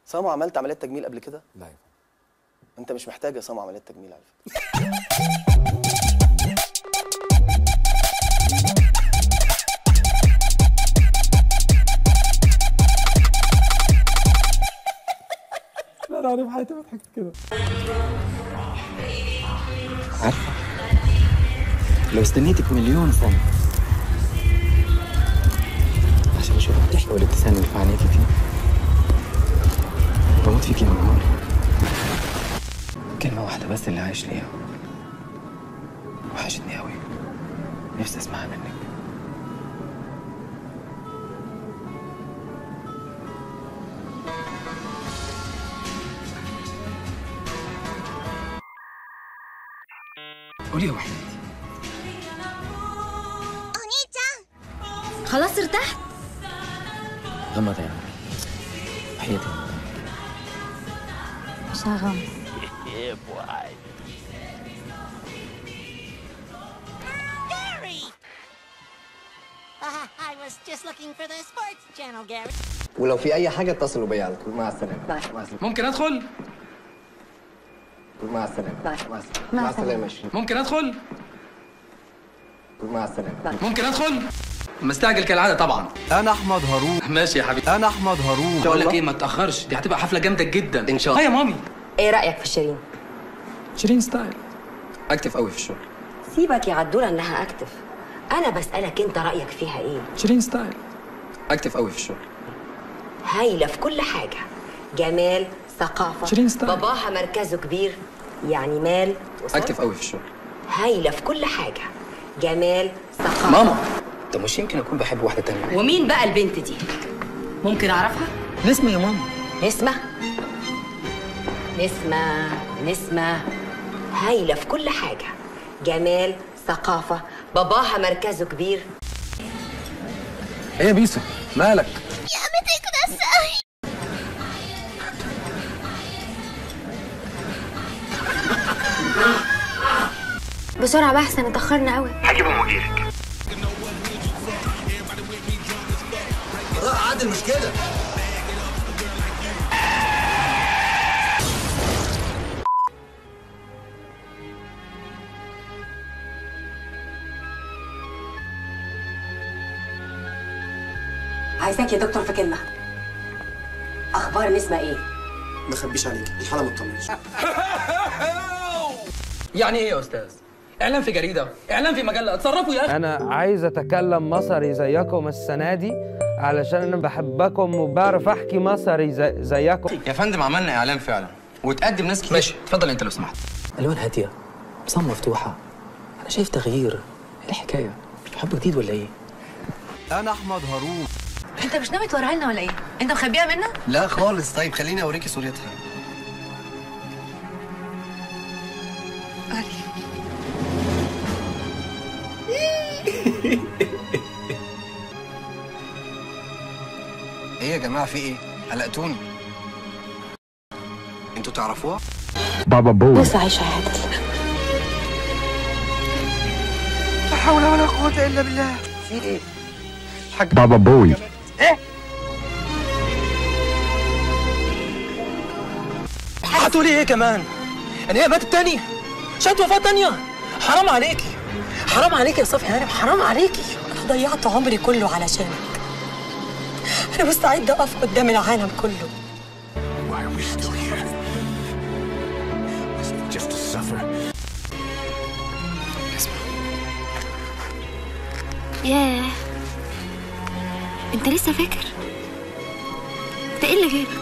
سامو عملت عمليات تجميل قبل كده لا يا انت مش محتاج يا سامو عمليات تجميل على فكره لا انا عارف حياتي ما ضحكت كده عارفة لو استنيتك مليون سنة عشان اشوف الضحكة والابتسامة اللي في عينيكي دي بموت فيكي من عمري كلمة واحدة بس اللي عايش ليها وحشتني أوي نفسي أسمعها منك قولي يا وحيد خلاص ارتحت غمض يا عمري وحياتي مش هغمض Uh, I was just looking for the sports channel, Gary. ولو في اي حاجه اتصلوا بيا على طول مع السلامه مع السلامه ممكن أدخل؟ مع السلامه مع السلامه مع مع السلامة. السلامه شريف. ممكن أدخل؟ مع السلامه ممكن أدخل؟ مستعجل كالعادة طبعا انا احمد هارون ماشي يا حبيبي انا احمد هارون بقول لك ايه ما تاخرش دي هتبقى حفله جامده جدا إن شاء الله. ها يا مامي ايه رايك في شيرين شيرين ستايل اكتف قوي في الشغل سيبك يا عدوله انها اكتف انا بسالك انت رايك فيها ايه شيرين ستايل اكتف قوي في الشغل هايله في كل حاجه جمال ثقافه شيرين ستايل. باباها مركزه كبير يعني مال وصول. اكتف قوي في الشغل هايله في كل حاجه جمال ثقافه ماما طب مش يمكن اكون بحب واحده تانية ومين بقى البنت دي ممكن اعرفها نسمة يا ماما نسمه نسمه نسمه هايله في كل حاجه جمال ثقافه باباها مركزه كبير ايه يا بيسو مالك بسرعة بقى احسن اتأخرنا قوي عادي المشكله عايزاك يا دكتور في كلمه اخبار نسمه ايه ما اخبيش عليك الحاله ما تطمنش يعني ايه يا استاذ اعلان في جريده اعلان في مجله اتصرفوا يا اخي انا عايز اتكلم مصري زيكم السنه دي علشان انا بحبكم وبعرف احكي مصري زي زيكم يا فندم عملنا اعلان فعلا وتقدم ناس كتير ماشي اتفضل انت لو سمحت الوان هاديه بصمه مفتوحه انا شايف تغيير ايه الحكايه حب جديد ولا ايه انا احمد هارون انت مش ناوي توريها لنا ولا ايه؟ انت مخبيها منا؟ لا خالص طيب خليني اوريكي صورتها ايه يا جماعه في ايه قلقتوني انتوا تعرفوها بص عيش حياتك هتقولي ايه كمان ان هي ماتت تاني شهادة وفاة تانية حرام عليكي حرام عليكي يا صفي هانم حرام عليكي انا ضيعت عمري كله علشانك انا مستعده اقف قدام العالم كله ياه انت لسه فاكر؟ انت ايه اللي جابك؟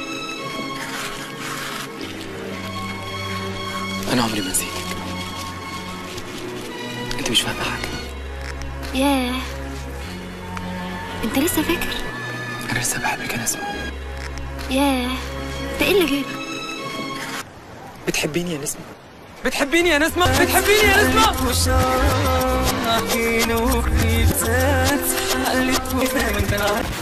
انا عمري ما نسيتك انت مش فاهمه حاجه ياه انت لسه فاكر؟ انا لسه بحبك يا نسمه ياه انت ايه اللي جابك؟ بتحبيني يا نسمه بتحبيني يا نسمه بتحبيني يا نسمه